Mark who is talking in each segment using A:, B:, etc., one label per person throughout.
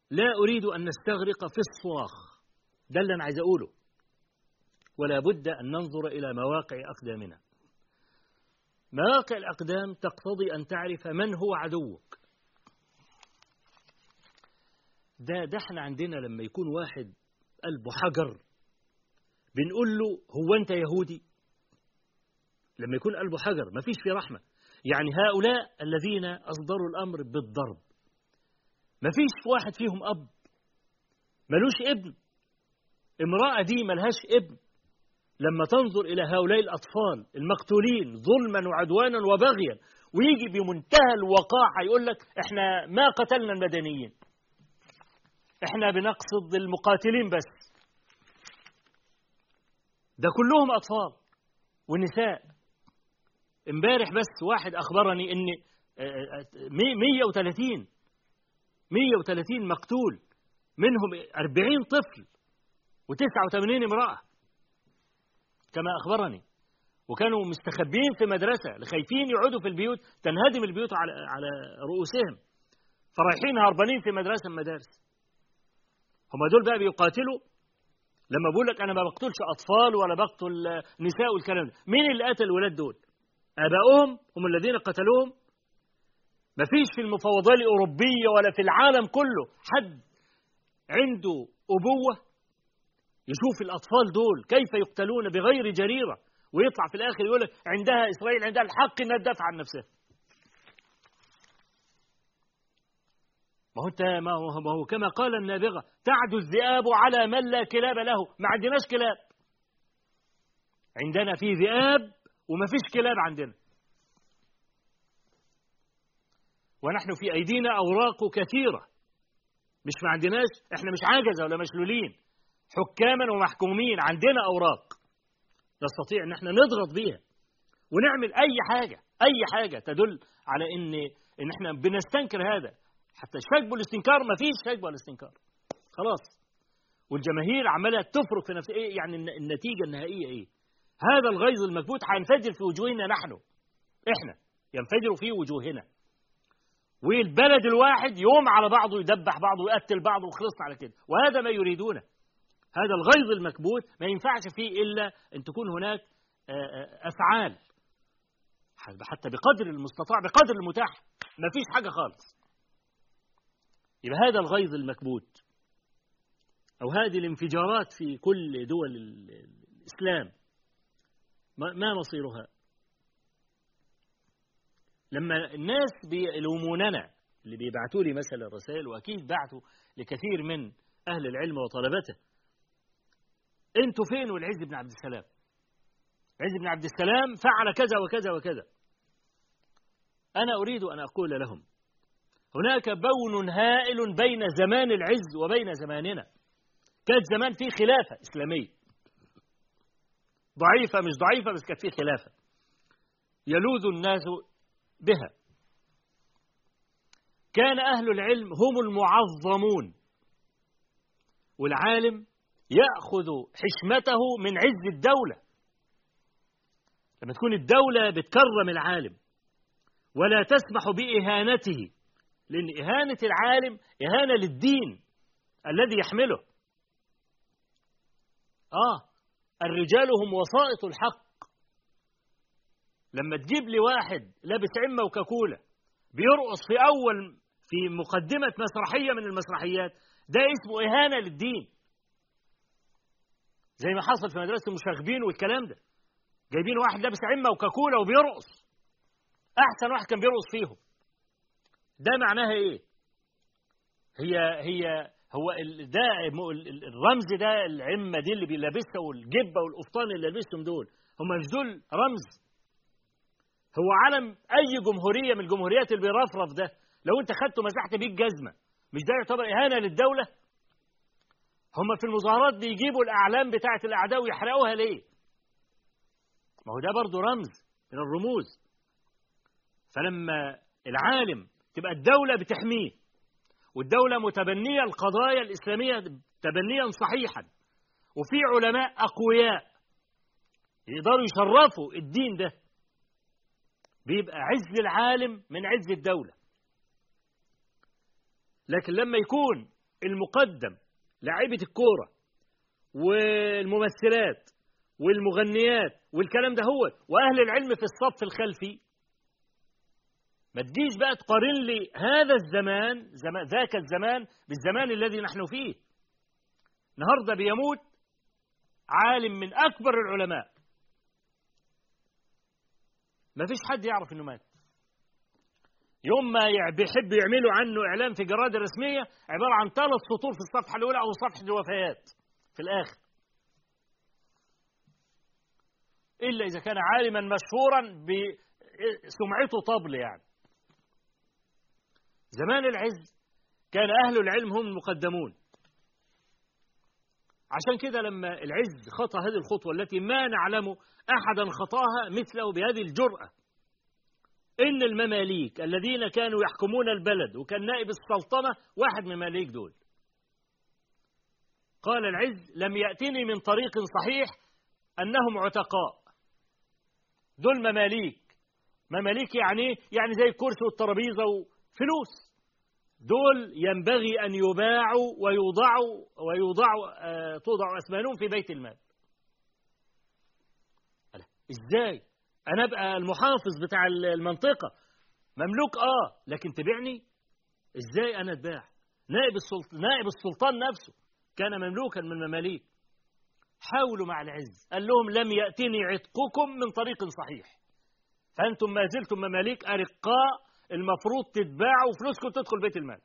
A: لا أريد أن نستغرق في الصراخ ده اللي أنا عايز أقوله ولا بد أن ننظر إلى مواقع أقدامنا مواقع الأقدام تقتضي أن تعرف من هو عدوك ده ده احنا عندنا لما يكون واحد قلبه حجر بنقول له هو أنت يهودي لما يكون قلبه حجر ما فيش فيه رحمة يعني هؤلاء الذين أصدروا الأمر بالضرب ما فيش واحد فيهم أب ملوش ابن امرأة دي ملهاش ابن لما تنظر إلى هؤلاء الأطفال المقتولين ظلما وعدوانا وبغيا ويجي بمنتهى الوقاحة يقول لك احنا ما قتلنا المدنيين احنا بنقصد المقاتلين بس ده كلهم أطفال ونساء امبارح بس واحد أخبرني إن 130 130 مقتول منهم 40 طفل و89 امرأة كما أخبرني وكانوا مستخبين في مدرسة لخايفين يقعدوا في البيوت تنهدم البيوت على على رؤوسهم فرايحين هربانين في مدرسة من المدارس هم دول بقى بيقاتلوا لما بقول لك أنا ما بقتلش أطفال ولا بقتل نساء والكلام ده مين اللي قتل الولاد دول آبائهم هم الذين قتلوهم ما فيش في المفوضية الأوروبية ولا في العالم كله حد عنده أبوة يشوف الأطفال دول كيف يقتلون بغير جريرة ويطلع في الآخر يقول لك عندها إسرائيل عندها الحق إنها تدافع عن نفسها ما هو انت ما هو, ما هو كما قال النابغة تعد الذئاب على من لا كلاب له ما عندناش كلاب عندنا في ذئاب وما فيش كلاب عندنا ونحن في أيدينا أوراق كثيرة مش ما عندناش احنا مش عاجزة ولا مشلولين حكاما ومحكومين عندنا أوراق نستطيع ان احنا نضغط بيها ونعمل أي حاجة أي حاجة تدل على ان ان احنا بنستنكر هذا حتى الشك والاستنكار ما فيش شك ولا استنكار خلاص والجماهير عمالة تفرق في نفس ايه يعني النتيجة النهائية ايه هذا الغيظ المكبوت هينفجر في وجوهنا نحن احنا ينفجر في وجوهنا والبلد الواحد يقوم على بعضه يدبح بعضه ويقتل بعضه وخلصنا على كده وهذا ما يريدونه هذا الغيظ المكبوت ما ينفعش فيه إلا أن تكون هناك أفعال حتى بقدر المستطاع بقدر المتاح ما فيش حاجة خالص يبقى هذا الغيظ المكبوت أو هذه الانفجارات في كل دول الإسلام ما مصيرها لما الناس بيلوموننا اللي بيبعتوا لي مثلا رسائل وأكيد بعتوا لكثير من أهل العلم وطلبته انتوا فين والعز بن عبد السلام عز بن عبد السلام فعل كذا وكذا وكذا أنا أريد أن أقول لهم هناك بون هائل بين زمان العز وبين زماننا كانت زمان في خلافة إسلامية ضعيفة مش ضعيفة بس كانت في خلافة يلوذ الناس بها كان أهل العلم هم المعظمون والعالم يأخذ حشمته من عز الدولة لما تكون الدولة بتكرم العالم ولا تسمح بإهانته لأن إهانة العالم إهانة للدين الذي يحمله آه الرجال هم وسائط الحق لما تجيب لي واحد لابس عمة وكاكولا بيرقص في أول في مقدمة مسرحية من المسرحيات ده اسمه إهانة للدين زي ما حصل في مدرسة المشاغبين والكلام ده جايبين واحد لابس عمة وكاكولا وبيرقص أحسن واحد كان بيرقص فيهم ده معناها إيه؟ هي هي هو ده الرمز ده العمة دي اللي بيلبسها والجبة والقفطان اللي لابسهم دول هم مش دول رمز هو علم أي جمهورية من الجمهوريات اللي بيرفرف ده لو أنت خدته مسحت بيه الجزمة مش ده يعتبر إهانة للدولة؟ هم في المظاهرات بيجيبوا الأعلام بتاعة الأعداء ويحرقوها ليه؟ ما هو ده برضه رمز من الرموز فلما العالم تبقى الدولة بتحميه والدولة متبنية القضايا الإسلامية تبنيا صحيحا وفي علماء أقوياء يقدروا يشرفوا الدين ده بيبقى عز العالم من عز الدولة لكن لما يكون المقدم لاعيبة الكورة والممثلات والمغنيات والكلام ده هو وأهل العلم في الصف الخلفي ما تجيش بقى تقارن لي هذا الزمان زمان ذاك الزمان بالزمان الذي نحن فيه النهارده بيموت عالم من أكبر العلماء ما فيش حد يعرف انه مات يوم ما بيحبوا يعملوا عنه اعلان في جرائد الرسميه عباره عن ثلاث سطور في الصفحه الاولى او صفحه الوفيات في الاخر الا اذا كان عالما مشهورا بسمعته طبل يعني زمان العز كان اهل العلم هم المقدمون عشان كده لما العز خطى هذه الخطوه التي ما نعلم احدا خطاها مثله بهذه الجراه إن المماليك الذين كانوا يحكمون البلد وكان نائب السلطنة واحد من المماليك دول قال العز لم يأتني من طريق صحيح أنهم عتقاء دول مماليك مماليك يعني يعني زي الكرسي والترابيزة وفلوس دول ينبغي أن يباعوا ويوضعوا ويوضعوا آه توضع أثمانهم في بيت المال ازاي انا ابقى المحافظ بتاع المنطقه مملوك اه لكن تبيعني ازاي انا اتباع نائب السلطان نائب السلطان نفسه كان مملوكا من المماليك حاولوا مع العز قال لهم لم ياتني عتقكم من طريق صحيح فانتم ما زلتم مماليك ارقاء المفروض تتباعوا وفلوسكم تدخل بيت المال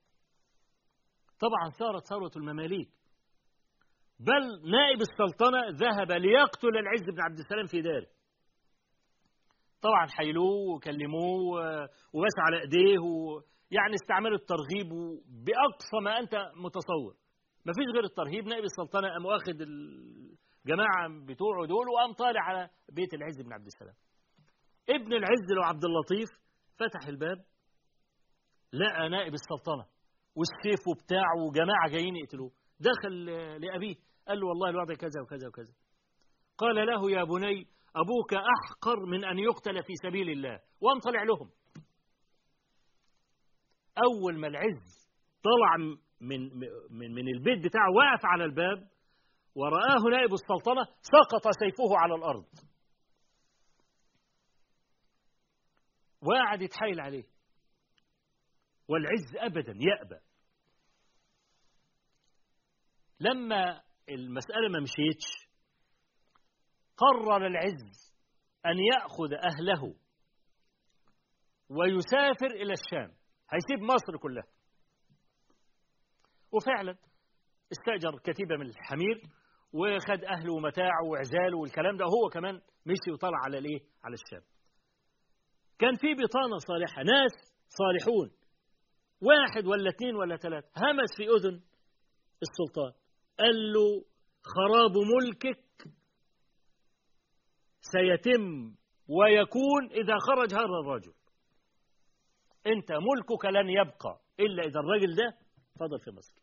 A: طبعا صارت ثروه المماليك بل نائب السلطنه ذهب ليقتل العز بن عبد السلام في داره طبعا حيلوه وكلموه وبس على ايديه يعني استعملوا الترغيب باقصى ما انت متصور ما فيش غير الترهيب نائب السلطنه قام واخد الجماعه بتوعه دول وقام طالع على بيت العز بن عبد السلام ابن العز لو عبد اللطيف فتح الباب لقى نائب السلطنه والسيف وبتاعه وجماعه جايين يقتلوه دخل لابيه قال له والله الوضع كذا وكذا وكذا قال له يا بني أبوك أحقر من أن يقتل في سبيل الله وقام طلع لهم أول ما العز طلع من, من, من البيت بتاعه وقف على الباب ورآه نائب السلطنة سقط سيفه على الأرض وقعد يتحايل عليه والعز أبدا يأبى لما المسألة ما مشيتش قرر العز أن يأخذ أهله ويسافر إلى الشام هيسيب مصر كلها وفعلا استأجر كتيبة من الحمير وخد أهله ومتاعه وعزاله والكلام ده وهو كمان مشي وطلع على الإيه؟ على الشام كان في بطانة صالحة ناس صالحون واحد ولا اثنين ولا ثلاثة همس في أذن السلطان قال له خراب ملكك سيتم ويكون إذا خرج هذا الرجل أنت ملكك لن يبقى إلا إذا الرجل ده فضل في مصر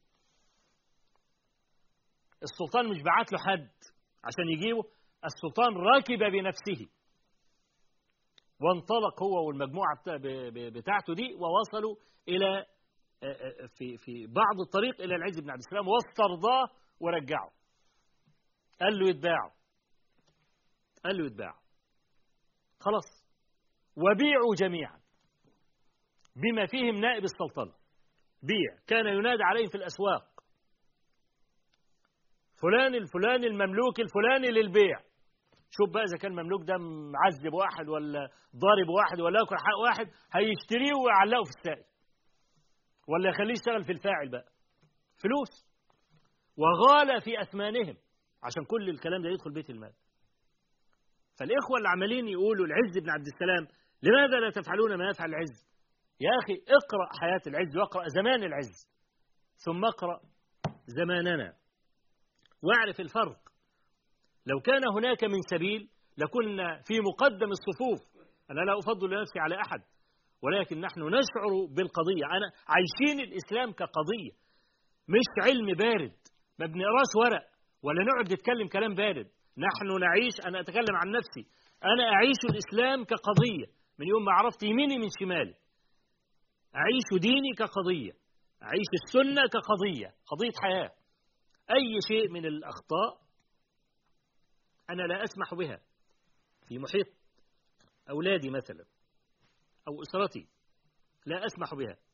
A: السلطان مش بعت له حد عشان يجيبه السلطان راكب بنفسه وانطلق هو والمجموعة بتاعته دي ووصلوا إلى في في بعض الطريق إلى العز بن عبد السلام واسترضاه ورجعه قال له يتباعوا قال له يتباعوا خلاص وبيعوا جميعا بما فيهم نائب السلطنة بيع كان ينادى عليهم في الأسواق فلان الفلاني المملوك الفلاني للبيع شوف بقى إذا كان المملوك ده معذب واحد ولا ضارب واحد ولا ياكل حق واحد هيشتريه ويعلقه في السائل ولا يخليه يشتغل في الفاعل بقى فلوس وغال في أثمانهم عشان كل الكلام ده يدخل بيت المال فالإخوة اللي عمالين يقولوا العز بن عبد السلام لماذا لا تفعلون ما يفعل العز يا أخي اقرأ حياة العز واقرأ زمان العز ثم اقرأ زماننا واعرف الفرق لو كان هناك من سبيل لكنا في مقدم الصفوف أنا لا أفضل نفسي على أحد ولكن نحن نشعر بالقضية أنا عايشين الإسلام كقضية مش علم بارد ما بنقراش ورق ولا نقعد نتكلم كلام بارد نحن نعيش أنا أتكلم عن نفسي أنا أعيش الإسلام كقضية من يوم ما عرفت يميني من شمالي أعيش ديني كقضية أعيش السنة كقضية قضية حياة أي شيء من الأخطاء أنا لا أسمح بها في محيط أولادي مثلا أو أسرتي لا أسمح بها